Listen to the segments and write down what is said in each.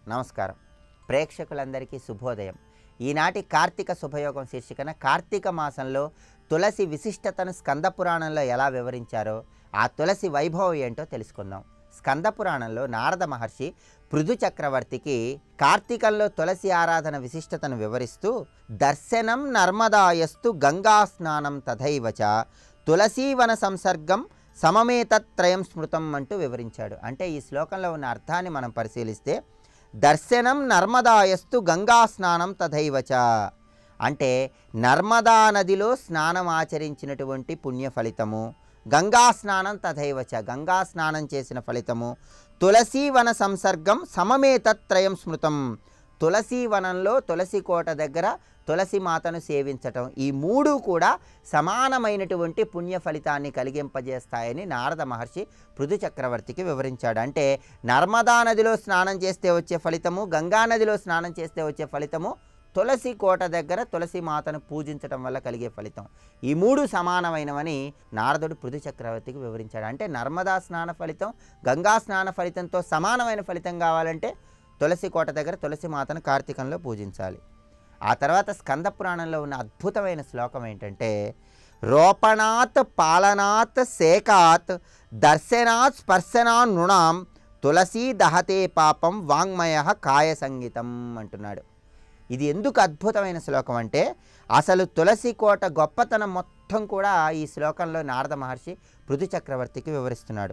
నమస్కారం ప్రేక్షకులందరికీ శుభోదయం ఈనాటి కార్తీక శుభయోగం శీర్షికన కార్తీక మాసంలో తులసి విశిష్టతను స్కంద పురాణంలో ఎలా వివరించారో ఆ తులసి వైభవం ఏంటో తెలుసుకుందాం స్కంద పురాణంలో నారద మహర్షి పృథు చక్రవర్తికి కార్తీకంలో తులసి ఆరాధన విశిష్టతను వివరిస్తూ దర్శనం నర్మదాయస్తు గంగా స్నానం తథైవచ తులసీవన సంసర్గం సమమేతత్రయం స్మృతం అంటూ వివరించాడు అంటే ఈ శ్లోకంలో ఉన్న అర్థాన్ని మనం పరిశీలిస్తే దర్శనం నర్మదాయస్తు గంగా స్నానం తథైవచ అంటే నర్మదా నదిలో స్నానం ఆచరించినటువంటి పుణ్య ఫలితము గంగా స్నానం తథైవచ గంగా స్నానం చేసిన ఫలితము తులసీవన సంసర్గం సమమేతత్రయం స్మృతం తులసి వనంలో తులసి కోట దగ్గర తులసి మాతను సేవించటం ఈ మూడు కూడా సమానమైనటువంటి పుణ్య ఫలితాన్ని కలిగింపజేస్తాయని నారద మహర్షి పృథు చక్రవర్తికి వివరించాడు అంటే నర్మదా నదిలో స్నానం చేస్తే వచ్చే ఫలితము గంగా నదిలో స్నానం చేస్తే వచ్చే ఫలితము తులసి కోట దగ్గర తులసి మాతను పూజించటం వల్ల కలిగే ఫలితం ఈ మూడు సమానమైనవని నారదుడు పృథు చక్రవర్తికి వివరించాడు అంటే నర్మదా స్నాన ఫలితం గంగా స్నాన ఫలితంతో సమానమైన ఫలితం కావాలంటే తులసి కోట దగ్గర తులసి మాతను కార్తీకంలో పూజించాలి ఆ తర్వాత స్కంద పురాణంలో ఉన్న అద్భుతమైన శ్లోకం ఏంటంటే రోపణాత్ పాలనాత్ సేకాత్ దర్శనాత్ స్పర్శనా నృణాం తులసీ దహతే పాపం వాంగ్మయ కాయ సంగీతం అంటున్నాడు ఇది ఎందుకు అద్భుతమైన శ్లోకం అంటే అసలు తులసి కోట గొప్పతనం మొత్తం కూడా ఈ శ్లోకంలో నారద మహర్షి పృథు చక్రవర్తికి వివరిస్తున్నాడు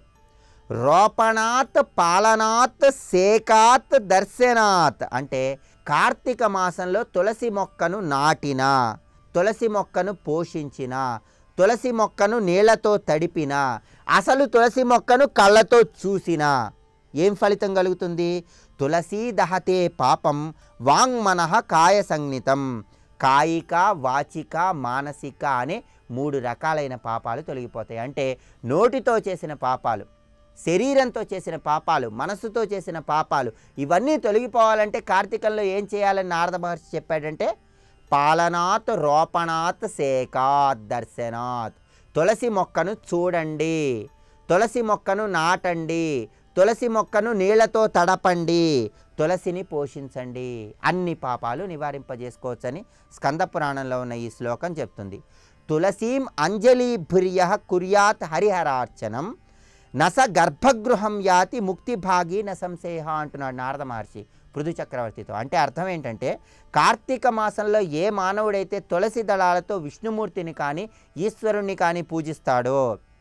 రోపణాత్ పాలనాత్ సేకాత్ దర్శనాత్ అంటే కార్తీక మాసంలో తులసి మొక్కను నాటిన తులసి మొక్కను పోషించిన తులసి మొక్కను నీళ్లతో తడిపిన అసలు తులసి మొక్కను కళ్ళతో చూసిన ఏం ఫలితం కలుగుతుంది తులసీ దహతే పాపం వాంగ్మనః కాయ సంజ్ఞితం కాయిక వాచిక మానసిక అనే మూడు రకాలైన పాపాలు తొలగిపోతాయి అంటే నోటితో చేసిన పాపాలు శరీరంతో చేసిన పాపాలు మనస్సుతో చేసిన పాపాలు ఇవన్నీ తొలగిపోవాలంటే కార్తీకంలో ఏం చేయాలని నారద మహర్షి చెప్పాడంటే పాలనాత్ రోపణాత్ సేకాత్ దర్శనాత్ తులసి మొక్కను చూడండి తులసి మొక్కను నాటండి తులసి మొక్కను నీళ్లతో తడపండి తులసిని పోషించండి అన్ని పాపాలు నివారింపజేసుకోవచ్చని స్కంద పురాణంలో ఉన్న ఈ శ్లోకం చెప్తుంది తులసీం అంజలీభుర్య కుర్యాత్ హరిహరార్చనం నస గర్భగృహం యాతి ముక్తి భాగి న సంశయ అంటున్నాడు నారద మహర్షి పృథు చక్రవర్తితో అంటే అర్థం ఏంటంటే కార్తీక మాసంలో ఏ మానవుడైతే తులసి దళాలతో విష్ణుమూర్తిని కానీ ఈశ్వరుణ్ణి కానీ పూజిస్తాడో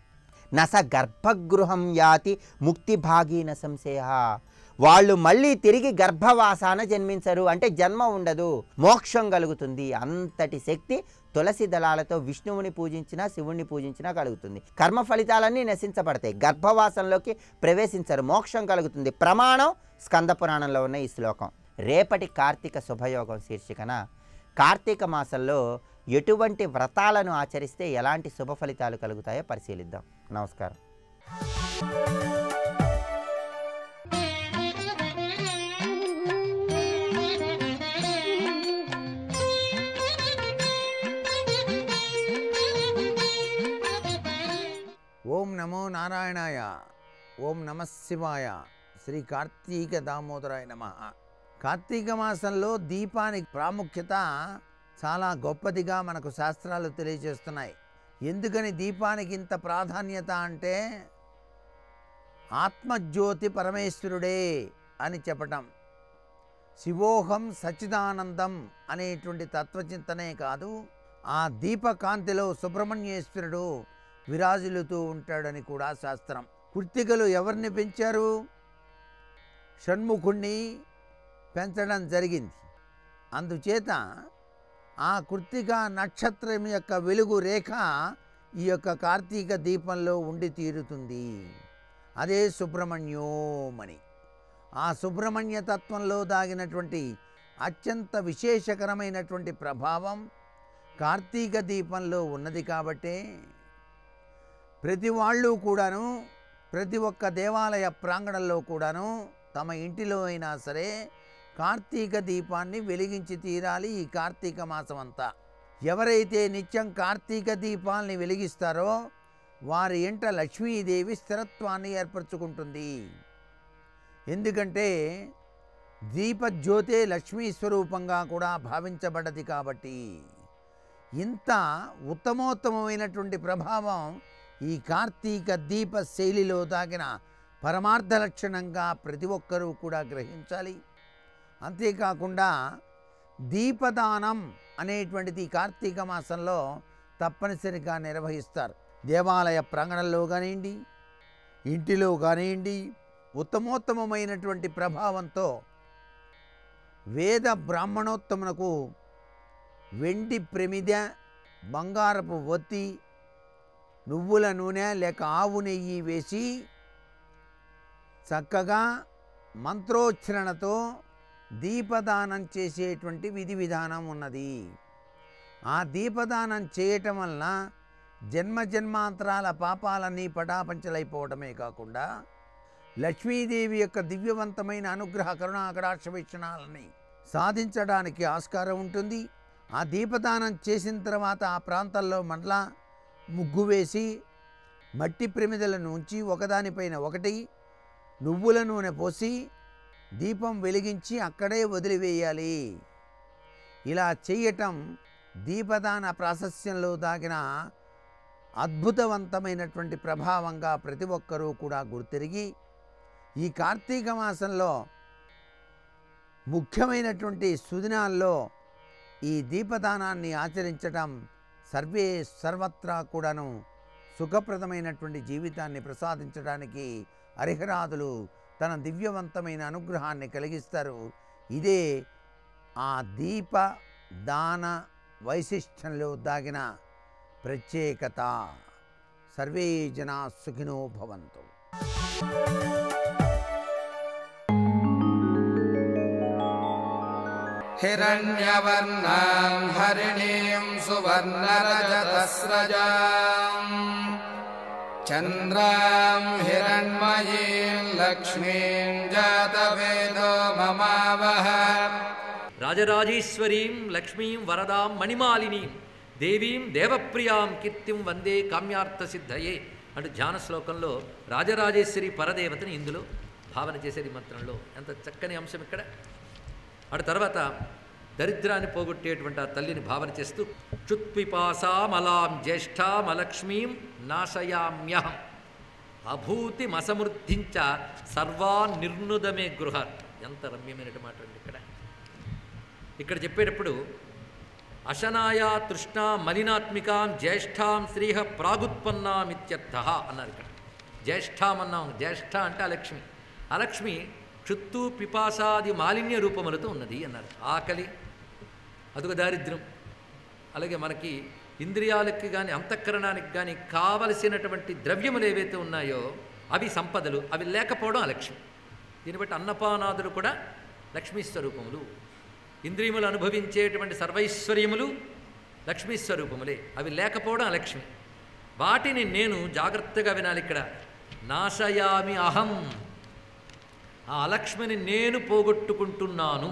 నస గర్భగృహం యాతి ముక్తి భాగి న సంశయ వాళ్ళు మళ్ళీ తిరిగి గర్భవాసాన జన్మించరు అంటే జన్మ ఉండదు మోక్షం కలుగుతుంది అంతటి శక్తి తులసి దళాలతో విష్ణువుని పూజించినా శివుణ్ణి పూజించినా కలుగుతుంది కర్మ ఫలితాలన్నీ నశించబడతాయి గర్భవాసంలోకి ప్రవేశించరు మోక్షం కలుగుతుంది ప్రమాణం స్కంద పురాణంలో ఉన్న ఈ శ్లోకం రేపటి కార్తీక శుభయోగం శీర్షికన కార్తీక మాసంలో ఎటువంటి వ్రతాలను ఆచరిస్తే ఎలాంటి శుభ ఫలితాలు కలుగుతాయో పరిశీలిద్దాం నమస్కారం ఓం నమో నారాయణాయ ఓం నమ శివాయ శ్రీ కార్తీక దామోదరాయ నమ కార్తీక మాసంలో దీపానికి ప్రాముఖ్యత చాలా గొప్పదిగా మనకు శాస్త్రాలు తెలియజేస్తున్నాయి ఎందుకని దీపానికి ఇంత ప్రాధాన్యత అంటే ఆత్మజ్యోతి పరమేశ్వరుడే అని చెప్పటం శివోహం సచ్చిదానందం అనేటువంటి తత్వచింతనే కాదు ఆ దీపకాంతిలో సుబ్రహ్మణ్యేశ్వరుడు విరాజులుతూ ఉంటాడని కూడా శాస్త్రం కృత్తికలు ఎవరిని పెంచారు షణ్ముఖుణ్ణి పెంచడం జరిగింది అందుచేత ఆ కృత్తిక నక్షత్రం యొక్క వెలుగు రేఖ ఈ యొక్క కార్తీక దీపంలో ఉండి తీరుతుంది అదే సుబ్రహ్మణ్యోమని ఆ సుబ్రహ్మణ్య తత్వంలో దాగినటువంటి అత్యంత విశేషకరమైనటువంటి ప్రభావం కార్తీక దీపంలో ఉన్నది కాబట్టే ప్రతి వాళ్ళు కూడాను ప్రతి ఒక్క దేవాలయ ప్రాంగణంలో కూడాను తమ ఇంటిలో అయినా సరే కార్తీక దీపాన్ని వెలిగించి తీరాలి ఈ కార్తీక మాసం అంతా ఎవరైతే నిత్యం కార్తీక దీపాల్ని వెలిగిస్తారో వారి ఇంట లక్ష్మీదేవి స్థిరత్వాన్ని ఏర్పరచుకుంటుంది ఎందుకంటే దీపజ్యోతే లక్ష్మీ స్వరూపంగా కూడా భావించబడ్డది కాబట్టి ఇంత ఉత్తమోత్తమమైనటువంటి ప్రభావం ఈ కార్తీక దీప శైలిలో తాగిన పరమార్థ లక్షణంగా ప్రతి ఒక్కరూ కూడా గ్రహించాలి అంతేకాకుండా దీపదానం అనేటువంటిది ఈ కార్తీక మాసంలో తప్పనిసరిగా నిర్వహిస్తారు దేవాలయ ప్రాంగణంలో కానివ్వండి ఇంటిలో కానివ్వండి ఉత్తమోత్తమమైనటువంటి ప్రభావంతో వేద బ్రాహ్మణోత్తమునకు వెండి ప్రమిద బంగారపు ఒత్తి నువ్వుల నూనె లేక ఆవు నెయ్యి వేసి చక్కగా మంత్రోచ్చరణతో దీపదానం చేసేటువంటి విధి విధానం ఉన్నది ఆ దీపదానం చేయటం వలన జన్మ జన్మాంతరాల పాపాలన్నీ పటాపంచలైపోవడమే కాకుండా లక్ష్మీదేవి యొక్క దివ్యవంతమైన అనుగ్రహ కరుణాకటాక్ష వీక్షణాలని సాధించడానికి ఆస్కారం ఉంటుంది ఆ దీపదానం చేసిన తర్వాత ఆ ప్రాంతాల్లో మళ్ళా ముగ్గు వేసి మట్టి ప్రమిదలను ఉంచి ఒకదానిపైన ఒకటి నువ్వుల నూనె పోసి దీపం వెలిగించి అక్కడే వదిలివేయాలి ఇలా చేయటం దీపదాన ప్రాశస్యంలో దాగిన అద్భుతవంతమైనటువంటి ప్రభావంగా ప్రతి ఒక్కరూ కూడా గుర్తిరిగి ఈ కార్తీక మాసంలో ముఖ్యమైనటువంటి సుదినాల్లో ఈ దీపదానాన్ని ఆచరించటం సర్వే సర్వత్రా కూడాను సుఖప్రదమైనటువంటి జీవితాన్ని ప్రసాదించడానికి హరిహరాదులు తన దివ్యవంతమైన అనుగ్రహాన్ని కలిగిస్తారు ఇదే ఆ దీప దాన వైశిష్ట్యంలో దాగిన ప్రత్యేకత సర్వే జనా సుఖినో భవంతు हिरण्यवर्णां हरिणीं सुवर्णरजतस्रजाम् चन्द्रां हिरण्मयीं लक्ष्मीं जातवेदो ममावह రాజరాజేశ్వరీం లక్ష్మీం వరదాం మణిమాలినీం దేవీం దేవప్రియాం కీర్తిం వందే కామ్యార్థ సిద్ధయే అంటూ ధ్యాన శ్లోకంలో రాజరాజేశ్వరి పరదేవతని ఇందులో భావన చేసేది మంత్రంలో ఎంత చక్కని అంశం ఇక్కడ అటు తర్వాత దరిద్రాన్ని పోగొట్టేటువంటి ఆ తల్లిని భావన చేస్తూ చుత్పిపాసామలాం జ్యేష్ఠామలక్ష్మీం నాశయామ్యహం అభూతిమసమృద్ధించ సర్వా నిర్నుదమే గృహ ఎంత రమ్యమైన మాట అండి ఇక్కడ ఇక్కడ చెప్పేటప్పుడు అశనాయా తృష్ణ మలినాత్మికాం జ్యేష్ఠాం శ్రీహ ప్రాగుత్పన్నామిత్యర్థ అన్నారు ఇక్కడ జ్యేష్ఠాం అన్నాం జ్యేష్ఠ అంటే అలక్ష్మి అలక్ష్మి చుత్తూ పిపాసాది మాలిన్య రూపములతో ఉన్నది అన్నారు ఆకలి అదొక దారిద్ర్యం అలాగే మనకి ఇంద్రియాలకి కానీ అంతఃకరణానికి కానీ కావలసినటువంటి ద్రవ్యములు ఏవైతే ఉన్నాయో అవి సంపదలు అవి లేకపోవడం అలక్ష్మి దీన్ని బట్టి అన్నపానాదులు కూడా లక్ష్మీ స్వరూపములు ఇంద్రియములు అనుభవించేటువంటి సర్వైశ్వర్యములు లక్ష్మీ స్వరూపములే అవి లేకపోవడం అలక్ష్మి వాటిని నేను జాగ్రత్తగా వినాలి ఇక్కడ నాశయామి అహం ఆ అలక్ష్మిని నేను పోగొట్టుకుంటున్నాను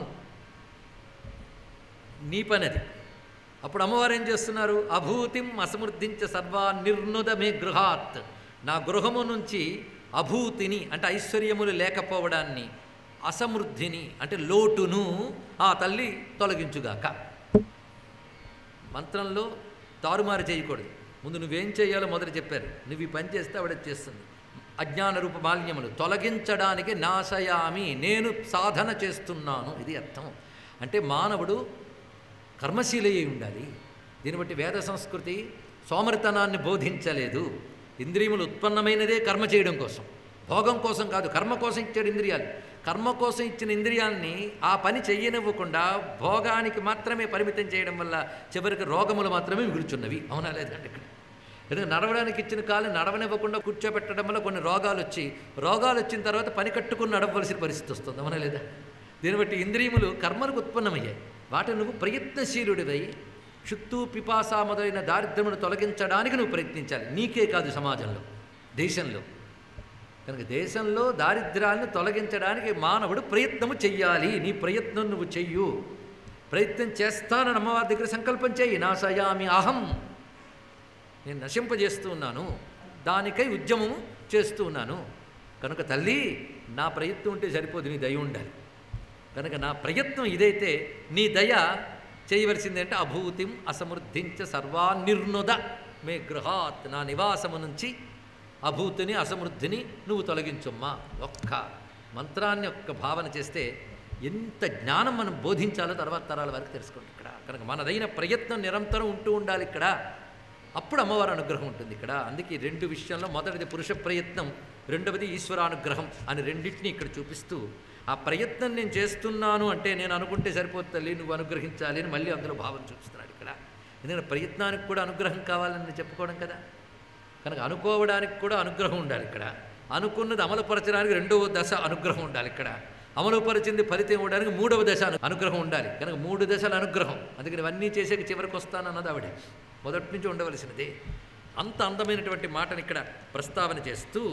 నీ పనది అప్పుడు అమ్మవారు ఏం చేస్తున్నారు అభూతిం అసమృద్ధించ సర్వా నిర్నుదమే గృహాత్ నా గృహము నుంచి అభూతిని అంటే ఐశ్వర్యములు లేకపోవడాన్ని అసమృద్ధిని అంటే లోటును ఆ తల్లి తొలగించుగాక మంత్రంలో తారుమారు చేయకూడదు ముందు నువ్వేం చేయాలో మొదట చెప్పారు నువ్వు ఈ పని చేస్తే ఆవిడ చేస్తుంది అజ్ఞాన రూప మాలిన్యములు తొలగించడానికి నాశయామి నేను సాధన చేస్తున్నాను ఇది అర్థం అంటే మానవుడు కర్మశీలయ్యి ఉండాలి దీన్ని బట్టి వేద సంస్కృతి సోమరితనాన్ని బోధించలేదు ఇంద్రియములు ఉత్పన్నమైనదే కర్మ చేయడం కోసం భోగం కోసం కాదు కర్మ కోసం ఇచ్చాడు ఇంద్రియాలు కర్మ కోసం ఇచ్చిన ఇంద్రియాల్ని ఆ పని చెయ్యనివ్వకుండా భోగానికి మాత్రమే పరిమితం చేయడం వల్ల చివరికి రోగములు మాత్రమే మిగులుచున్నవి అవునా లేదండి ఇక్కడ ఎందుకంటే నడవడానికి ఇచ్చిన కాలు నడవనివ్వకుండా కూర్చోబెట్టడం వల్ల కొన్ని రోగాలు వచ్చి రోగాలు వచ్చిన తర్వాత పని కట్టుకుని నడవలసిన పరిస్థితి వస్తుంది అవునా లేదా దీన్ని బట్టి ఇంద్రియములు కర్మలకు ఉత్పన్నమయ్యాయి వాటిని నువ్వు ప్రయత్నశీలుడివై చుట్టూ పిపాస మొదలైన దారిద్ర్యమును తొలగించడానికి నువ్వు ప్రయత్నించాలి నీకే కాదు సమాజంలో దేశంలో కనుక దేశంలో దారిద్ర్యాన్ని తొలగించడానికి మానవుడు ప్రయత్నము చెయ్యాలి నీ ప్రయత్నం నువ్వు చెయ్యు ప్రయత్నం చేస్తానని అమ్మవారి దగ్గర సంకల్పం చెయ్యి నా సయామి అహం నేను నశింపజేస్తూ ఉన్నాను దానికై ఉద్యమము చేస్తూ ఉన్నాను కనుక తల్లి నా ప్రయత్నం ఉంటే సరిపోదు నీ దయ ఉండాలి కనుక నా ప్రయత్నం ఇదైతే నీ దయ చేయవలసింది అంటే అభూతిం అసమృద్ధించ సర్వాన్నిర్నుద మే గృహాత్ నా నివాసము నుంచి అభూతిని అసమృద్ధిని నువ్వు తొలగించమ్మా ఒక్క మంత్రాన్ని ఒక్క భావన చేస్తే ఎంత జ్ఞానం మనం బోధించాలో తర్వాత తరాల వరకు తెలుసుకుంటాం ఇక్కడ కనుక మనదైన ప్రయత్నం నిరంతరం ఉంటూ ఉండాలి ఇక్కడ అప్పుడు అమ్మవారి అనుగ్రహం ఉంటుంది ఇక్కడ అందుకే ఈ రెండు విషయంలో మొదటిది పురుష ప్రయత్నం రెండవది ఈశ్వరానుగ్రహం అని రెండింటిని ఇక్కడ చూపిస్తూ ఆ ప్రయత్నం నేను చేస్తున్నాను అంటే నేను అనుకుంటే సరిపోతుంది తల్లి నువ్వు అనుగ్రహించాలి అని మళ్ళీ అందులో భావం చూపిస్తున్నాడు ఇక్కడ ఎందుకంటే ప్రయత్నానికి కూడా అనుగ్రహం కావాలని చెప్పుకోవడం కదా కనుక అనుకోవడానికి కూడా అనుగ్రహం ఉండాలి ఇక్కడ అనుకున్నది అమలుపరచడానికి రెండవ దశ అనుగ్రహం ఉండాలి ఇక్కడ అమలుపరిచింది ఫలితం ఇవ్వడానికి మూడవ దశ అను- అనుగ్రహం ఉండాలి కనుక మూడు దశల అనుగ్రహం అందుకని ఇవన్నీ చేసేకి చివరికి వస్తానన్నది ఆవిడ మొదటి నుంచి ఉండవలసినదే అంత అందమైనటువంటి మాటని ఇక్కడ ప్రస్తావన చేస్తూ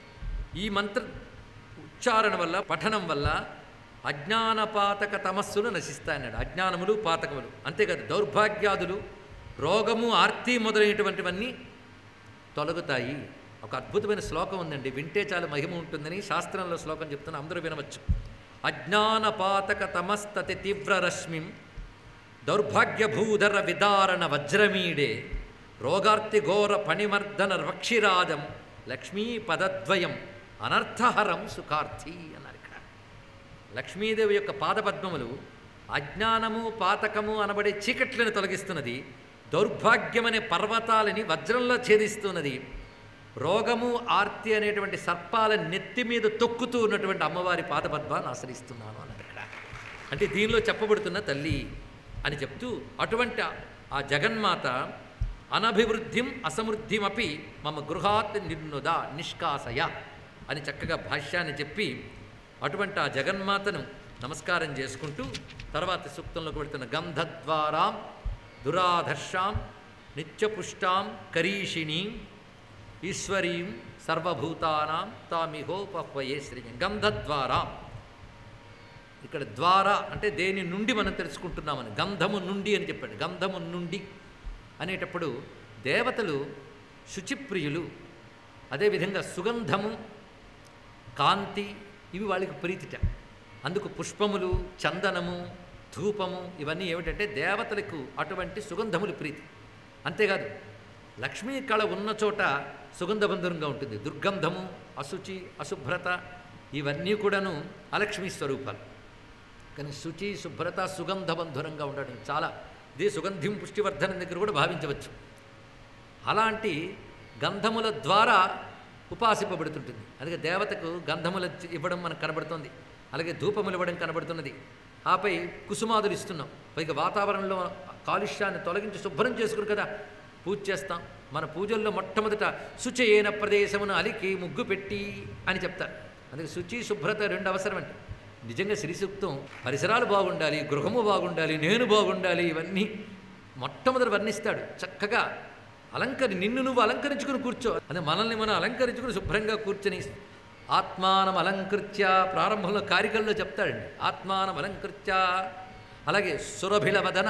ఈ మంత్ర ఉచ్చారణ వల్ల పఠనం వల్ల అజ్ఞానపాతక తమస్సులు నశిస్తాయన్నాడు అజ్ఞానములు పాతకములు అంతేకాదు దౌర్భాగ్యాదులు రోగము ఆర్తి మొదలైనటువంటివన్నీ తొలగుతాయి ఒక అద్భుతమైన శ్లోకం ఉందండి వింటే చాలా మహిమ ఉంటుందని శాస్త్రంలో శ్లోకం చెప్తున్నా అందరూ వినవచ్చు అజ్ఞానపాతక తమస్తతి తీవ్రరశ్మిం దౌర్భాగ్యభూధర విదారణ వజ్రమీడే రోగార్తి ఘోర పణిమర్దన రక్షిరాజం లక్ష్మీ పదద్వయం అనర్థహరం సుఖార్థి అన్నారు ఇక్కడ లక్ష్మీదేవి యొక్క పాదపద్మములు అజ్ఞానము పాతకము అనబడే చీకట్లను తొలగిస్తున్నది దౌర్భాగ్యమనే పర్వతాలని వజ్రంలో ఛేదిస్తున్నది రోగము ఆర్తి అనేటువంటి సర్పాల నెత్తి మీద తొక్కుతూ ఉన్నటువంటి అమ్మవారి పాదపద్మాన్ని ఆశ్రయిస్తున్నాను అన్నది ఇక్కడ అంటే దీనిలో చెప్పబడుతున్న తల్లి అని చెప్తూ అటువంటి ఆ జగన్మాత అనభివృద్ధిం అసమృద్ధిమపి మమ గృహాత్ నిర్నుద నిష్కాసయ అని చక్కగా భాష్యాన్ని చెప్పి అటువంటి ఆ జగన్మాతను నమస్కారం చేసుకుంటూ తర్వాత సూక్తంలోకి వెళుతున్న గంధద్వారాం దురాధర్షాం నిత్యపుష్టాం కరీషిణీం ఈశ్వరీం సర్వభూతానాం తామిహోపహ్వయే శ్రీయం గంధద్వారాం ఇక్కడ ద్వారా అంటే దేని నుండి మనం తెలుసుకుంటున్నామని గంధము నుండి అని చెప్పాడు గంధము నుండి అనేటప్పుడు దేవతలు శుచిప్రియులు అదేవిధంగా సుగంధము కాంతి ఇవి వాళ్ళకి ప్రీతిట అందుకు పుష్పములు చందనము ధూపము ఇవన్నీ ఏమిటంటే దేవతలకు అటువంటి సుగంధములు ప్రీతి అంతేకాదు లక్ష్మీ కళ ఉన్న చోట సుగంధబంధురంగా ఉంటుంది దుర్గంధము అశుచి అశుభ్రత ఇవన్నీ కూడాను అలక్ష్మీ స్వరూపాలు కానీ శుచి శుభ్రత సుగంధబంధురంగా ఉండడం చాలా ఇది సుగంధిం పుష్టివర్ధనం దగ్గర కూడా భావించవచ్చు అలాంటి గంధముల ద్వారా ఉపాసింపబడుతుంటుంది అందుకే దేవతకు గంధములు ఇవ్వడం మనకు కనబడుతుంది అలాగే ధూపములు ఇవ్వడం కనబడుతున్నది ఆపై కుసుమాదులు ఇస్తున్నాం పైగా వాతావరణంలో కాలుష్యాన్ని తొలగించి శుభ్రం చేసుకుని కదా పూజ చేస్తాం మన పూజల్లో మొట్టమొదట శుచి అయిన ప్రదేశమును అలికి ముగ్గు పెట్టి అని చెప్తారు అందుకే శుచి శుభ్రత రెండు అవసరం అంటే నిజంగా శ్రీ సూక్తం పరిసరాలు బాగుండాలి గృహము బాగుండాలి నేను బాగుండాలి ఇవన్నీ మొట్టమొదటి వర్ణిస్తాడు చక్కగా అలంకరి నిన్ను నువ్వు అలంకరించుకుని కూర్చో అదే మనల్ని మనం అలంకరించుకుని శుభ్రంగా కూర్చొని ఆత్మానం అలంకృత్య ప్రారంభంలో కారికల్లో చెప్తాడండి ఆత్మానం అలంకృత్య అలాగే సురభిల వదన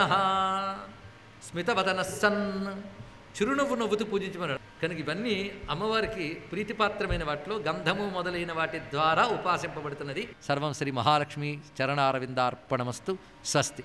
స్మితవదన సన్ చిరునవ్వు నవ్వుతూ పూజించమన్నాడు కనుక ఇవన్నీ అమ్మవారికి ప్రీతిపాత్రమైన వాటిలో గంధము మొదలైన వాటి ద్వారా ఉపాసింపబడుతున్నది సర్వం శ్రీ మహాలక్ష్మి చరణారవిందార్పణమస్తు స్వస్తి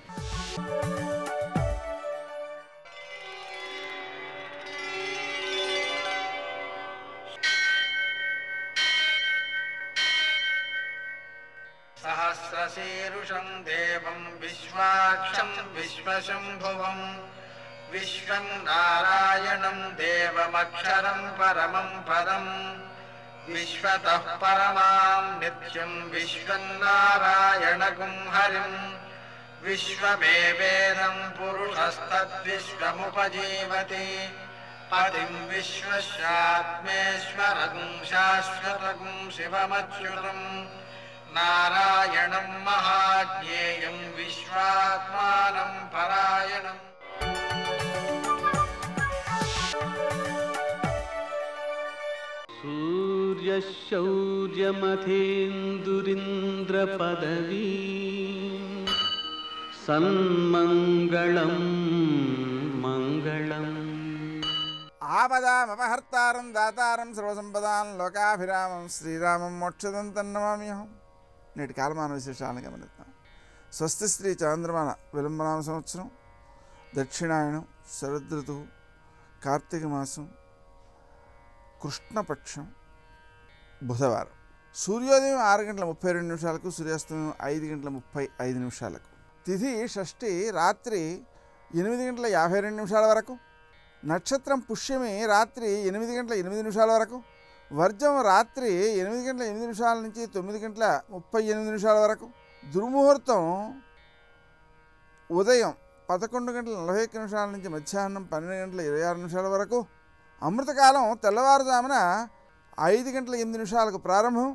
सहस्रशीरुषम् देवम् विश्वाक्षम् विश्वशम्भुवम् विश्वम् नारायणम् देवमक्षरम् परमम् पदम् विश्वतः परमाम् नित्यम् विश्वम् नारायणगुम् हरिम् विश्वमेवेदम् पुरुषस्तद्विश्वमुपजीवति पतिम् विश्वस्यात्मेश्वरगुम् शाश्वतगुम् शिवमच्युतम् नारायणम् महाज्ञेयम् विश्वात्मानम् परायणम् सूर्यशौर्यमथेन्दुरिन्द्रपदवी सन्मङ्गलं मङ्गलम् ఆపదామపహర్తారం దాతారం సర్వసంపదాం లోకాభిరామం శ్రీరామం మోక్షదం తన్నమామ్యహం నేటి కాలమాన విశేషాలను గమనిద్దాం స్వస్తి శ్రీ చాంద్రమాన విలంబనామ సంవత్సరం దక్షిణాయనం శరదృతువు కార్తీక మాసం కృష్ణపక్షం బుధవారం సూర్యోదయం ఆరు గంటల ముప్పై రెండు నిమిషాలకు సూర్యాస్తమయం ఐదు గంటల ముప్పై ఐదు నిమిషాలకు తిథి షష్ఠి రాత్రి ఎనిమిది గంటల యాభై రెండు నిమిషాల వరకు నక్షత్రం పుష్యమి రాత్రి ఎనిమిది గంటల ఎనిమిది నిమిషాల వరకు వర్జం రాత్రి ఎనిమిది గంటల ఎనిమిది నిమిషాల నుంచి తొమ్మిది గంటల ముప్పై ఎనిమిది నిమిషాల వరకు దుర్ముహూర్తం ఉదయం పదకొండు గంటల నలభై ఒక్క నిమిషాల నుంచి మధ్యాహ్నం పన్నెండు గంటల ఇరవై ఆరు నిమిషాల వరకు అమృతకాలం తెల్లవారుజామున ఐదు గంటల ఎనిమిది నిమిషాలకు ప్రారంభం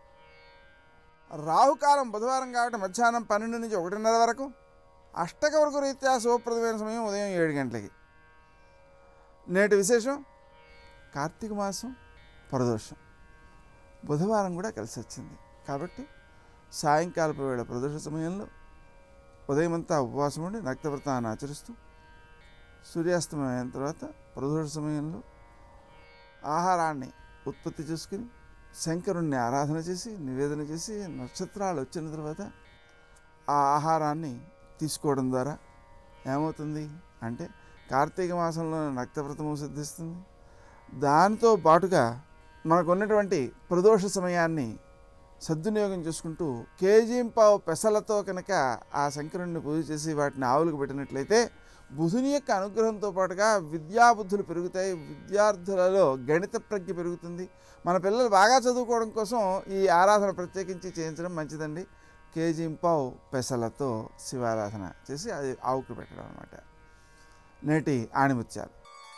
రాహుకాలం బుధవారం కాబట్టి మధ్యాహ్నం పన్నెండు నుంచి ఒకటిన్నర వరకు అష్టక వరకు రీత్యా శుభప్రదమైన సమయం ఉదయం ఏడు గంటలకి నేటి విశేషం కార్తీక మాసం ప్రదోషం బుధవారం కూడా కలిసి వచ్చింది కాబట్టి సాయంకాలపు వేళ ప్రదోష సమయంలో ఉదయమంతా ఉపవాసం ఉండి నక్తవ్రతాన్ని ఆచరిస్తూ సూర్యాస్తమయం అయిన తర్వాత ప్రదోష సమయంలో ఆహారాన్ని ఉత్పత్తి చేసుకుని శంకరుణ్ణి ఆరాధన చేసి నివేదన చేసి నక్షత్రాలు వచ్చిన తర్వాత ఆ ఆహారాన్ని తీసుకోవడం ద్వారా ఏమవుతుంది అంటే కార్తీక మాసంలో నక్తవ్రతము సిద్ధిస్తుంది దానితో పాటుగా మనకు ఉన్నటువంటి ప్రదోష సమయాన్ని సద్వినియోగం చేసుకుంటూ కేజీంపావు పెసలతో కనుక ఆ శంకరుణ్ణి పూజ చేసి వాటిని ఆవులకు పెట్టినట్లయితే బుధుని యొక్క అనుగ్రహంతో పాటుగా విద్యాబుద్ధులు పెరుగుతాయి విద్యార్థులలో గణిత ప్రజ్ఞ పెరుగుతుంది మన పిల్లలు బాగా చదువుకోవడం కోసం ఈ ఆరాధన ప్రత్యేకించి చేయించడం మంచిదండి కేజీంపావు పెసలతో శివారాధన చేసి అది ఆవుకు పెట్టడం అనమాట నేటి ఆణిముత్యాలు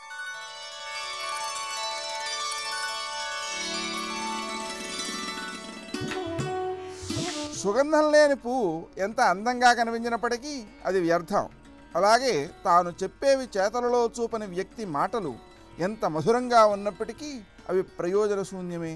సుగంధం లేని పువ్వు ఎంత అందంగా కనిపించినప్పటికీ అది వ్యర్థం అలాగే తాను చెప్పేవి చేతలలో చూపని వ్యక్తి మాటలు ఎంత మధురంగా ఉన్నప్పటికీ అవి ప్రయోజన శూన్యమే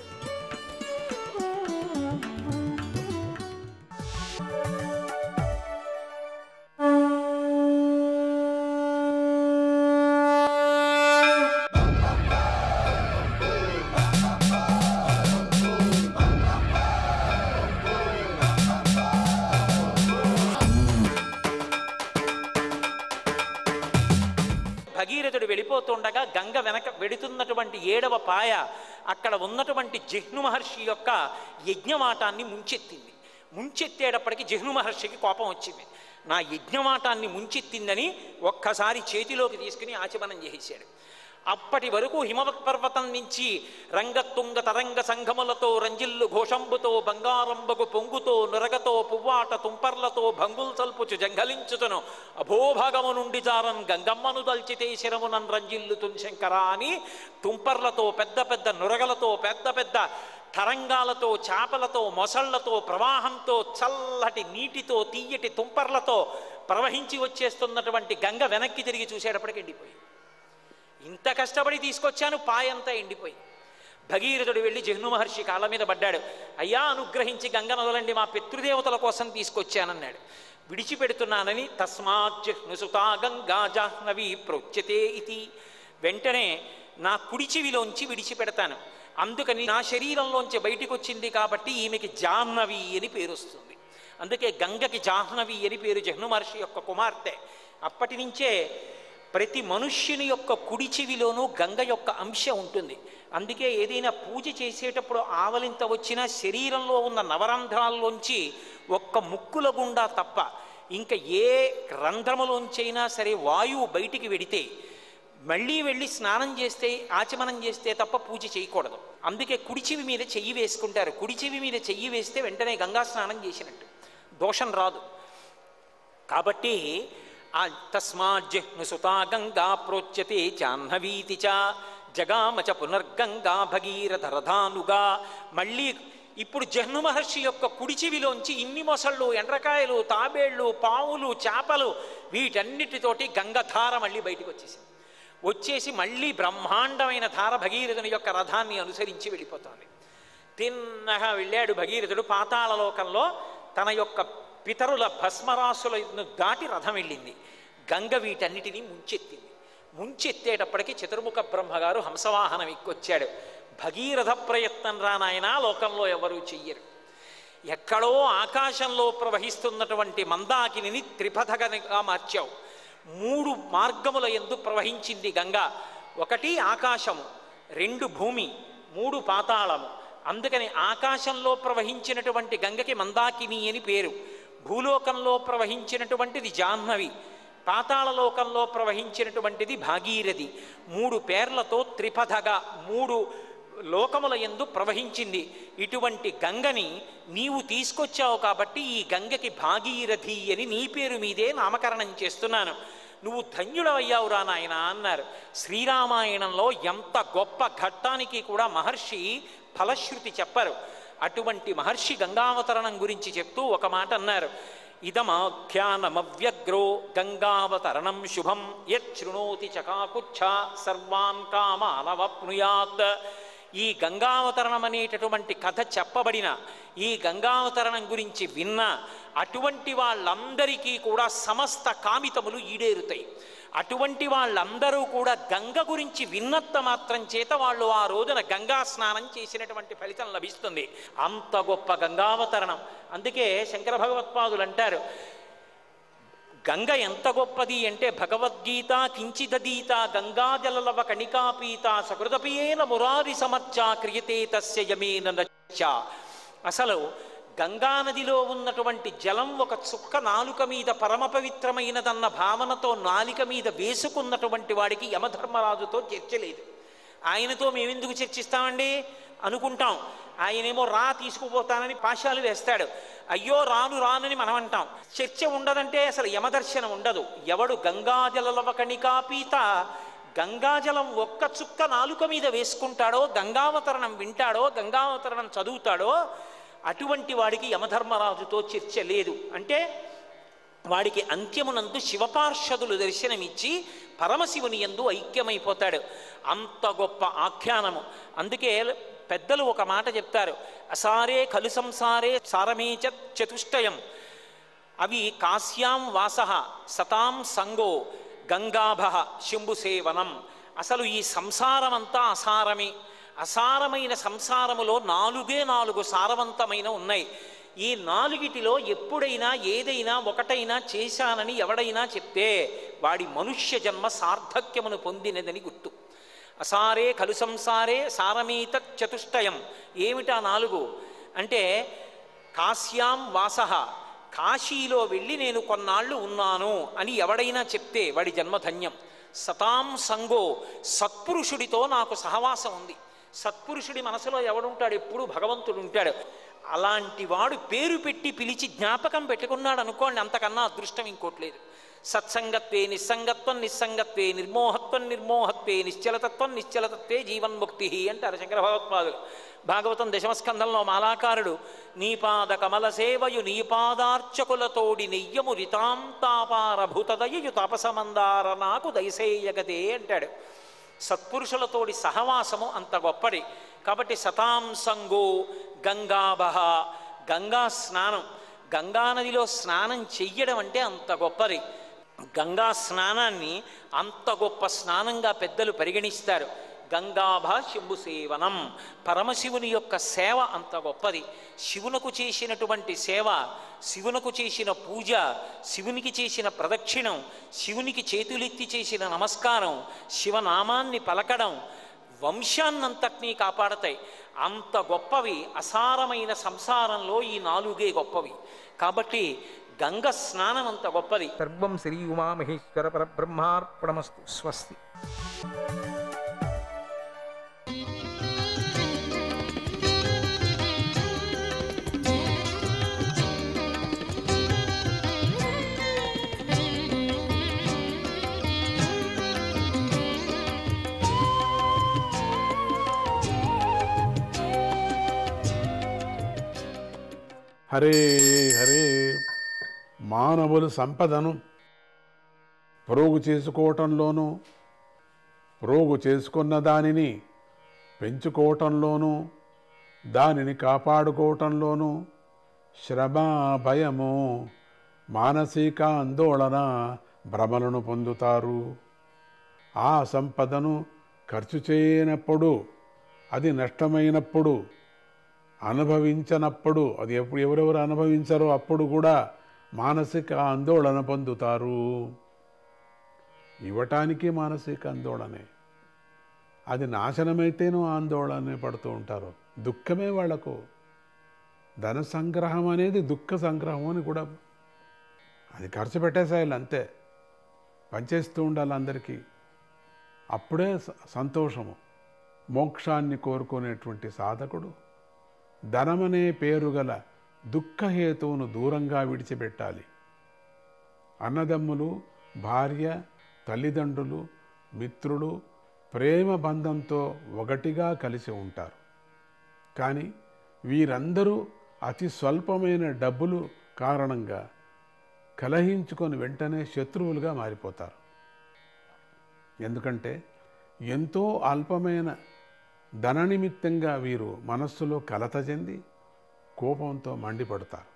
భగీరథుడు వెళ్ళిపోతుండగా గంగ వెనక వెడుతున్నటువంటి ఏడవ పాయ అక్కడ ఉన్నటువంటి జిహ్ను మహర్షి యొక్క యజ్ఞవాటాన్ని ముంచెత్తింది ముంచెత్తేటప్పటికి జిహ్ను మహర్షికి కోపం వచ్చింది నా యజ్ఞవాటాన్ని ముంచెత్తిందని ఒక్కసారి చేతిలోకి తీసుకుని ఆచమనం చేసేశాడు అప్పటి వరకు హిమవత్ పర్వతం నుంచి రంగతుంగ తరంగ సంఘములతో రంజిల్లు ఘోషంబుతో బంగారంబగు పొంగుతో నురగతో పువ్వాట తుంపర్లతో భంగుల్ సల్పుచు జంఘలించుతును అభోభాగము నుండి జారన్ గంగమ్మను దల్చితే శిరమునన్ రంజిల్లుతున్ శంకర అని తుంపర్లతో పెద్ద పెద్ద నురగలతో పెద్ద పెద్ద తరంగాలతో చేపలతో మొసళ్లతో ప్రవాహంతో చల్లటి నీటితో తీయటి తుంపర్లతో ప్రవహించి వచ్చేస్తున్నటువంటి గంగ వెనక్కి తిరిగి చూసేటప్పటికి ఎండిపోయింది ఇంత కష్టపడి తీసుకొచ్చాను పాయంతా ఎండిపోయింది భగీరథుడు వెళ్ళి జహ్ను మహర్షి కాళ్ళ మీద పడ్డాడు అయ్యా అనుగ్రహించి గంగ నదులండి మా పితృదేవతల కోసం తీసుకొచ్చానన్నాడు విడిచిపెడుతున్నానని తస్మాత్ జిహ్నుసుతా గంగా జాహ్నవి ప్రోచ్యతే ఇది వెంటనే నా కుడి చెవిలోంచి విడిచిపెడతాను అందుకని నా శరీరంలోంచి బయటికి వచ్చింది కాబట్టి ఈమెకి జాహ్నవి అని పేరు వస్తుంది అందుకే గంగకి జాహ్నవి అని పేరు జహ్ను మహర్షి యొక్క కుమార్తె అప్పటి నుంచే ప్రతి మనుష్యుని యొక్క కుడి చెవిలోనూ గంగ యొక్క అంశ ఉంటుంది అందుకే ఏదైనా పూజ చేసేటప్పుడు ఆవలింత వచ్చినా శరీరంలో ఉన్న నవరంధ్రాల్లోంచి ఒక్క ముక్కుల గుండా తప్ప ఇంకా ఏ రంధ్రములోంచైనా సరే వాయువు బయటికి వెడితే మళ్ళీ వెళ్ళి స్నానం చేస్తే ఆచమనం చేస్తే తప్ప పూజ చేయకూడదు అందుకే కుడి చెవి మీద చెయ్యి వేసుకుంటారు కుడి చెవి మీద చెయ్యి వేస్తే వెంటనే గంగా స్నానం చేసినట్టు దోషం రాదు కాబట్టి ఆ తస్మాత్ జిహ్నుసుతా గంగా ప్రోచ్యతే జాహ్నవీతి చ జగామ చ పునర్గంగా భగీరథ రథానుగా మళ్ళీ ఇప్పుడు జహ్ను మహర్షి యొక్క కుడి చెవిలోంచి ఇన్ని మొసళ్ళు ఎండ్రకాయలు తాబేళ్ళు పావులు చేపలు వీటన్నిటితోటి గంగధార మళ్ళీ బయటకు వచ్చేసింది వచ్చేసి మళ్ళీ బ్రహ్మాండమైన ధార భగీరథుని యొక్క రథాన్ని అనుసరించి వెళ్ళిపోతోంది తిన్నగా వెళ్ళాడు భగీరథుడు పాతాళలోకంలో తన యొక్క పితరుల భస్మరాసులను దాటి రథం వెళ్ళింది గంగ వీటన్నిటినీ ముంచెత్తింది ముంచెత్తేటప్పటికి చతుర్ముఖ బ్రహ్మగారు హంసవాహనం ఎక్కొచ్చాడు భగీరథ ప్రయత్నం రానాయన లోకంలో ఎవరూ చెయ్యరు ఎక్కడో ఆకాశంలో ప్రవహిస్తున్నటువంటి మందాకిని త్రిపథగనగా మార్చావు మూడు మార్గముల ఎందు ప్రవహించింది గంగ ఒకటి ఆకాశము రెండు భూమి మూడు పాతాళము అందుకని ఆకాశంలో ప్రవహించినటువంటి గంగకి మందాకిని అని పేరు భూలోకంలో ప్రవహించినటువంటిది జాహ్నవి పాతాళలోకంలో ప్రవహించినటువంటిది భాగీరథి మూడు పేర్లతో త్రిపథగా మూడు లోకముల ఎందు ప్రవహించింది ఇటువంటి గంగని నీవు తీసుకొచ్చావు కాబట్టి ఈ గంగకి భాగీరథి అని నీ పేరు మీదే నామకరణం చేస్తున్నాను నువ్వు ధన్యుడవయ్యావురా నాయన అన్నారు శ్రీరామాయణంలో ఎంత గొప్ప ఘట్టానికి కూడా మహర్షి ఫలశ్రుతి చెప్పరు అటువంటి మహర్షి గంగావతరణం గురించి చెప్తూ ఒక మాట అన్నారు ఇదమాఖ్యానమవ్యగ్రో గంగావతరణం శుభం యశృణోతి చకాకుచ్ఛ సర్వాన్ కామానవప్నుయాత్ ఈ గంగావతరణం అనేటటువంటి కథ చెప్పబడిన ఈ గంగావతరణం గురించి విన్న అటువంటి వాళ్ళందరికీ కూడా సమస్త కామితములు ఈడేరుతాయి అటువంటి వాళ్ళందరూ కూడా గంగ గురించి విన్నత్త మాత్రం చేత వాళ్ళు ఆ రోజున గంగా స్నానం చేసినటువంటి ఫలితం లభిస్తుంది అంత గొప్ప గంగావతరణం అందుకే శంకర భగవత్పాదులు అంటారు గంగ ఎంత గొప్పది అంటే భగవద్గీత కించిదీత గంగాజలలవ కణికాపీత సకృతపియేన మురారి సమర్చ క్రియతే తస్య యమేన నచ్చ అసలు గంగానదిలో ఉన్నటువంటి జలం ఒక చుక్క నాలుక మీద పరమ పవిత్రమైనదన్న భావనతో నాలిక మీద వేసుకున్నటువంటి వాడికి యమధర్మరాజుతో చర్చ లేదు ఆయనతో మేమెందుకు చర్చిస్తామండి అనుకుంటాం ఆయనేమో రా తీసుకుపోతానని పాశాలు వేస్తాడు అయ్యో రాను రానని మనం అంటాం చర్చ ఉండదంటే అసలు యమదర్శనం ఉండదు ఎవడు గంగాజలలవ కణికాపీత గంగాజలం ఒక్క చుక్క నాలుక మీద వేసుకుంటాడో గంగావతరణం వింటాడో గంగావతరణం చదువుతాడో అటువంటి వాడికి యమధర్మరాజుతో చర్చ లేదు అంటే వాడికి అంత్యమునందు శివపార్షదులు దర్శనమిచ్చి పరమశివుని ఎందు ఐక్యమైపోతాడు అంత గొప్ప ఆఖ్యానము అందుకే పెద్దలు ఒక మాట చెప్తారు అసారే కలు సంసారే సారమేచ చతుష్టయం అవి కాశ్యాం వాస సతాం సంగో గంగాభ శంభుసేవనం అసలు ఈ సంసారమంతా అసారమే అసారమైన సంసారములో నాలుగే నాలుగు సారవంతమైన ఉన్నాయి ఈ నాలుగిటిలో ఎప్పుడైనా ఏదైనా ఒకటైనా చేశానని ఎవడైనా చెప్తే వాడి మనుష్య జన్మ సార్థక్యమును పొందినదని గుర్తు అసారే కలు సంసారే సారమీత చతుష్టయం ఏమిటా నాలుగు అంటే కాశ్యాం వాస కాశీలో వెళ్ళి నేను కొన్నాళ్ళు ఉన్నాను అని ఎవడైనా చెప్తే వాడి జన్మధన్యం సతాం సంగో సత్పురుషుడితో నాకు సహవాసం ఉంది సత్పురుషుడి మనసులో ఎవడుంటాడు ఎప్పుడు భగవంతుడు ఉంటాడు అలాంటి వాడు పేరు పెట్టి పిలిచి జ్ఞాపకం పెట్టుకున్నాడు అనుకోండి అంతకన్నా అదృష్టం ఇంకోట్లేదు సత్సంగత్వే నిస్సంగత్వం నిస్సంగత్వే నిర్మోహత్వం నిర్మోహత్వే నిశ్చలతత్వం నిశ్చలతత్వే జీవన్ముక్తి అంటారు శంకర భగవత్పాదులు భాగవతం దశమస్కంధంలో మాలాకారుడు నీపాద కమల సేవయు నీపాదార్చకులతోడి నెయ్యము రితాంతాపారభూతదయు తాపసమందార నాకు దయసేయగదే అంటాడు సత్పురుషులతోడి సహవాసము అంత గొప్పది కాబట్టి సతాంసంగో గంగాబహ గంగా స్నానం గంగానదిలో స్నానం చెయ్యడం అంటే అంత గొప్పది గంగా స్నానాన్ని అంత గొప్ప స్నానంగా పెద్దలు పరిగణిస్తారు గంగాభ శంభు సేవనం పరమశివుని యొక్క సేవ అంత గొప్పది శివునకు చేసినటువంటి సేవ శివునకు చేసిన పూజ శివునికి చేసిన ప్రదక్షిణం శివునికి చేతులెత్తి చేసిన నమస్కారం శివనామాన్ని పలకడం వంశాన్నంతటినీ కాపాడతాయి అంత గొప్పవి అసారమైన సంసారంలో ఈ నాలుగే గొప్పవి కాబట్టి గంగ స్నానం అంత గొప్పది సర్వం శ్రీ ఉమామహేశ్వర పరబ్రహ్మార్పణమస్తు స్వస్తి హరే హరే మానవులు సంపదను ప్రోగు చేసుకోవటంలోనూ ప్రోగు చేసుకున్న దానిని పెంచుకోవటంలోనూ దానిని కాపాడుకోవటంలోనూ శ్రమ భయము మానసిక ఆందోళన భ్రమలను పొందుతారు ఆ సంపదను ఖర్చు చేయనప్పుడు అది నష్టమైనప్పుడు అనుభవించనప్పుడు అది ఎప్పుడు ఎవరెవరు అనుభవించారో అప్పుడు కూడా మానసిక ఆందోళన పొందుతారు ఇవ్వటానికి మానసిక ఆందోళనే అది నాశనమైతేనూ ఆందోళన పడుతూ ఉంటారు దుఃఖమే వాళ్లకు ధన సంగ్రహం అనేది దుఃఖ సంగ్రహం అని కూడా అది ఖర్చు పెట్టేసేయాలి అంతే పనిచేస్తూ ఉండాలి అందరికీ అప్పుడే స- సంతోషము మోక్షాన్ని కోరుకునేటువంటి సాధకుడు ధనమనే పేరు గల దుఃఖహేతువును దూరంగా విడిచిపెట్టాలి అన్నదమ్ములు భార్య తల్లిదండ్రులు మిత్రులు ప్రేమ బంధంతో ఒకటిగా కలిసి ఉంటారు కానీ వీరందరూ అతి స్వల్పమైన డబ్బులు కారణంగా కలహించుకొని వెంటనే శత్రువులుగా మారిపోతారు ఎందుకంటే ఎంతో అల్పమైన ధన నిమిత్తంగా వీరు మనస్సులో కలత చెంది కోపంతో మండిపడతారు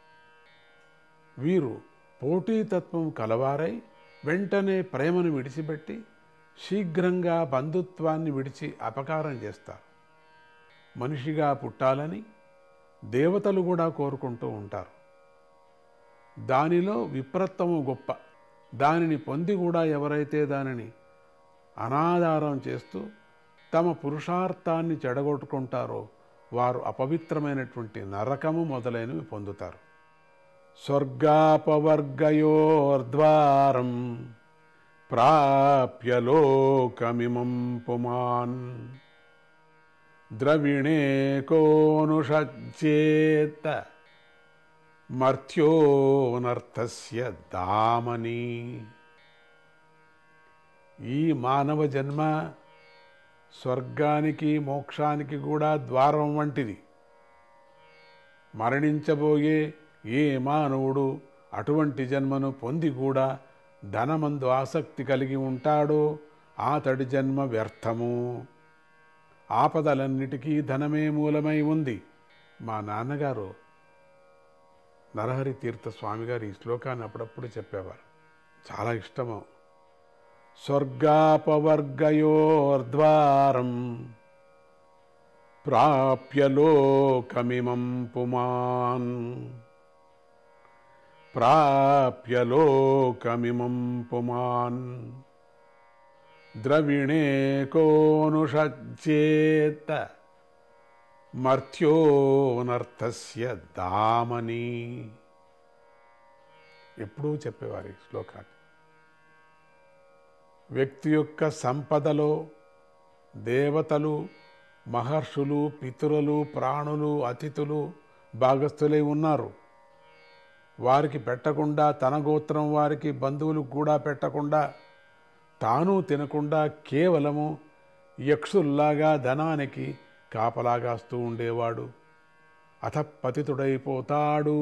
వీరు పోటీతత్వం కలవారై వెంటనే ప్రేమను విడిచిపెట్టి శీఘ్రంగా బంధుత్వాన్ని విడిచి అపకారం చేస్తారు మనిషిగా పుట్టాలని దేవతలు కూడా కోరుకుంటూ ఉంటారు దానిలో విప్రత్వము గొప్ప దానిని పొంది కూడా ఎవరైతే దానిని అనాధారం చేస్తూ తమ పురుషార్థాన్ని చెడగొట్టుకుంటారో వారు అపవిత్రమైనటువంటి నరకము మొదలైనవి పొందుతారు స్వర్గాపవర్గయోర్ద్వారం ప్రాప్య లోకమిమం పుమాన్ ద్రవిణే కోనుషజ్యేత మర్త్యోనర్థస్య దామని ఈ మానవ జన్మ స్వర్గానికి మోక్షానికి కూడా ద్వారం వంటిది మరణించబోయే ఏ మానవుడు అటువంటి జన్మను పొంది కూడా ధనమందు ఆసక్తి కలిగి ఉంటాడో ఆతడి జన్మ వ్యర్థము ఆపదలన్నిటికీ ధనమే మూలమై ఉంది మా నాన్నగారు నరహరి తీర్థ స్వామి గారు ఈ శ్లోకాన్ని అప్పుడప్పుడు చెప్పేవారు చాలా ఇష్టము స్వర్గాపవర్గయోర్ద్వారం ప్రాప్య లోకమిమం పుమాన్ ప్రాప్య లోకమిమం పుమాన్ ద్రవిణే కోనుషజ్యేత మర్త్యోనర్థస్య దామని ఎప్పుడూ చెప్పేవారు ఈ శ్లోకాన్ని వ్యక్తి యొక్క సంపదలో దేవతలు మహర్షులు పితరులు ప్రాణులు అతిథులు భాగస్థులై ఉన్నారు వారికి పెట్టకుండా తన గోత్రం వారికి బంధువులకు కూడా పెట్టకుండా తాను తినకుండా కేవలము యక్షుల్లాగా ధనానికి కాపలాగాస్తూ ఉండేవాడు అధపతితుడైపోతాడు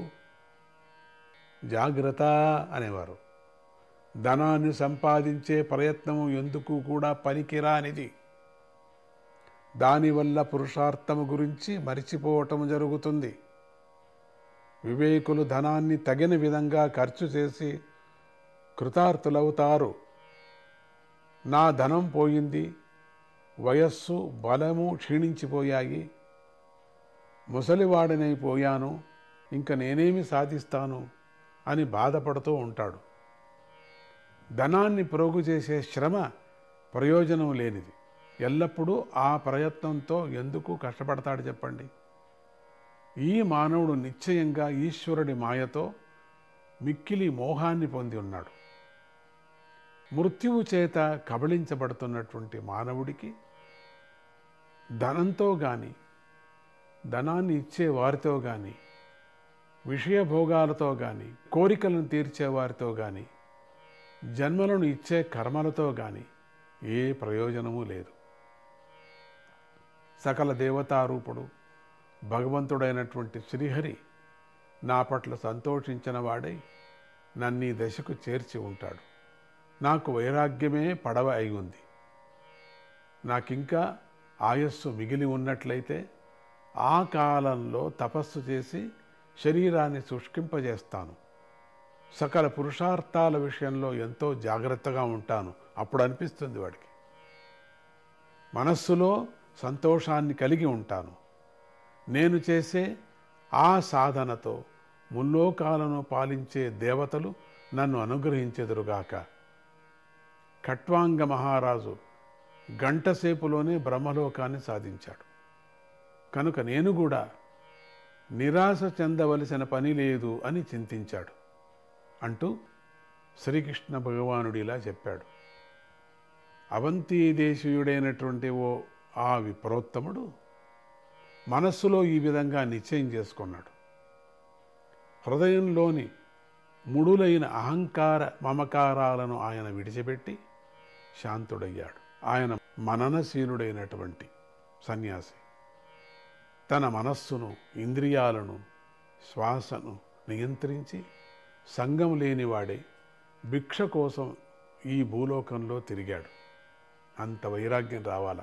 జాగ్రత్త అనేవారు ధనాన్ని సంపాదించే ప్రయత్నము ఎందుకు కూడా పనికిరానిది దానివల్ల పురుషార్థము గురించి మరిచిపోవటం జరుగుతుంది వివేకులు ధనాన్ని తగిన విధంగా ఖర్చు చేసి కృతార్థులవుతారు నా ధనం పోయింది వయస్సు బలము క్షీణించిపోయాయి ముసలివాడినైపోయాను ఇంక నేనేమి సాధిస్తాను అని బాధపడుతూ ఉంటాడు ధనాన్ని ప్రోగు చేసే శ్రమ ప్రయోజనం లేనిది ఎల్లప్పుడూ ఆ ప్రయత్నంతో ఎందుకు కష్టపడతాడు చెప్పండి ఈ మానవుడు నిశ్చయంగా ఈశ్వరుడి మాయతో మిక్కిలి మోహాన్ని పొంది ఉన్నాడు మృత్యువు చేత కబళించబడుతున్నటువంటి మానవుడికి ధనంతో కానీ ధనాన్ని ఇచ్చే వారితో కానీ విషయభోగాలతో కానీ కోరికలను తీర్చే వారితో కానీ జన్మలను ఇచ్చే కర్మలతో కానీ ఏ ప్రయోజనము లేదు సకల దేవతారూపుడు భగవంతుడైనటువంటి శ్రీహరి నా పట్ల సంతోషించిన వాడై నన్ను ఈ దశకు చేర్చి ఉంటాడు నాకు వైరాగ్యమే పడవ అయి ఉంది నాకింకా ఆయస్సు మిగిలి ఉన్నట్లయితే ఆ కాలంలో తపస్సు చేసి శరీరాన్ని శుష్కింపజేస్తాను సకల పురుషార్థాల విషయంలో ఎంతో జాగ్రత్తగా ఉంటాను అప్పుడు అనిపిస్తుంది వాడికి మనస్సులో సంతోషాన్ని కలిగి ఉంటాను నేను చేసే ఆ సాధనతో ముల్లోకాలను పాలించే దేవతలు నన్ను అనుగ్రహించెదురుగాక ఖట్వాంగ మహారాజు గంటసేపులోనే బ్రహ్మలోకాన్ని సాధించాడు కనుక నేను కూడా నిరాశ చెందవలసిన పని లేదు అని చింతించాడు అంటూ శ్రీకృష్ణ భగవానుడు ఇలా చెప్పాడు అవంతీ దేశీయుడైనటువంటి ఓ ఆ విప్రోత్తముడు మనస్సులో ఈ విధంగా నిశ్చయం చేసుకున్నాడు హృదయంలోని ముడులైన అహంకార మమకారాలను ఆయన విడిచిపెట్టి శాంతుడయ్యాడు ఆయన మననశీలుడైనటువంటి సన్యాసి తన మనస్సును ఇంద్రియాలను శ్వాసను నియంత్రించి సంగం లేనివాడే భిక్ష కోసం ఈ భూలోకంలో తిరిగాడు అంత వైరాగ్యం రావాలా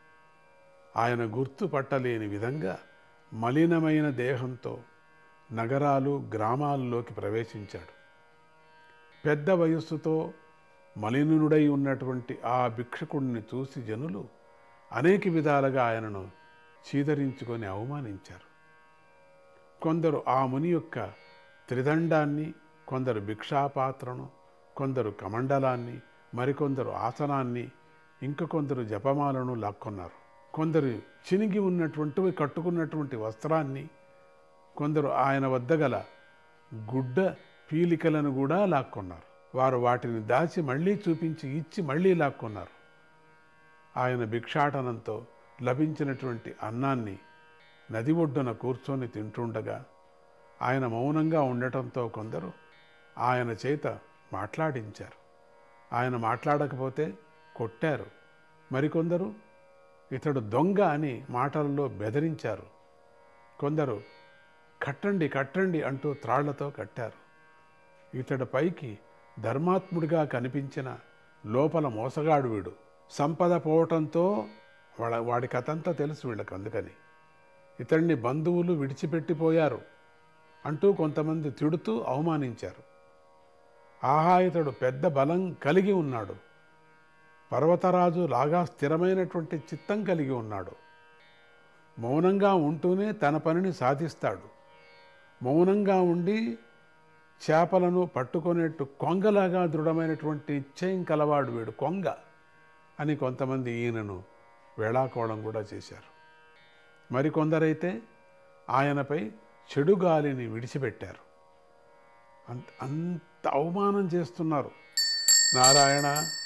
ఆయన గుర్తుపట్టలేని విధంగా మలినమైన దేహంతో నగరాలు గ్రామాల్లోకి ప్రవేశించాడు పెద్ద వయస్సుతో మలినుడై ఉన్నటువంటి ఆ భిక్షకుడిని చూసి జనులు అనేక విధాలుగా ఆయనను చీదరించుకొని అవమానించారు కొందరు ఆ ముని యొక్క త్రిదండాన్ని కొందరు భిక్షాపాత్రను కొందరు కమండలాన్ని మరికొందరు ఆసనాన్ని ఇంక కొందరు జపమాలను లాక్కొన్నారు కొందరు చినిగి ఉన్నటువంటి కట్టుకున్నటువంటి వస్త్రాన్ని కొందరు ఆయన వద్ద గల గుడ్డ పీలికలను కూడా లాక్కొన్నారు వారు వాటిని దాచి మళ్ళీ చూపించి ఇచ్చి మళ్ళీ లాక్కొన్నారు ఆయన భిక్షాటనంతో లభించినటువంటి అన్నాన్ని నది ఒడ్డున కూర్చొని తింటుండగా ఆయన మౌనంగా ఉండటంతో కొందరు ఆయన చేత మాట్లాడించారు ఆయన మాట్లాడకపోతే కొట్టారు మరికొందరు ఇతడు దొంగ అని మాటలలో బెదిరించారు కొందరు కట్టండి కట్టండి అంటూ త్రాళ్లతో కట్టారు ఇతడు పైకి ధర్మాత్ముడిగా కనిపించిన లోపల మోసగాడు వీడు సంపద పోవటంతో వాళ్ళ వాడి కథంతా తెలుసు వీళ్ళకి అందుకని ఇతడిని బంధువులు విడిచిపెట్టిపోయారు అంటూ కొంతమంది తిడుతూ అవమానించారు ఆహా ఇతడు పెద్ద బలం కలిగి ఉన్నాడు పర్వతరాజు లాగా స్థిరమైనటువంటి చిత్తం కలిగి ఉన్నాడు మౌనంగా ఉంటూనే తన పనిని సాధిస్తాడు మౌనంగా ఉండి చేపలను పట్టుకునేట్టు కొంగలాగా దృఢమైనటువంటి నిశ్చయం కలవాడు వీడు కొంగ అని కొంతమంది ఈయనను వేళాకోళం కూడా చేశారు మరికొందరైతే ఆయనపై చెడు గాలిని విడిచిపెట్టారు అంత అంత అవమానం చేస్తున్నారు నారాయణ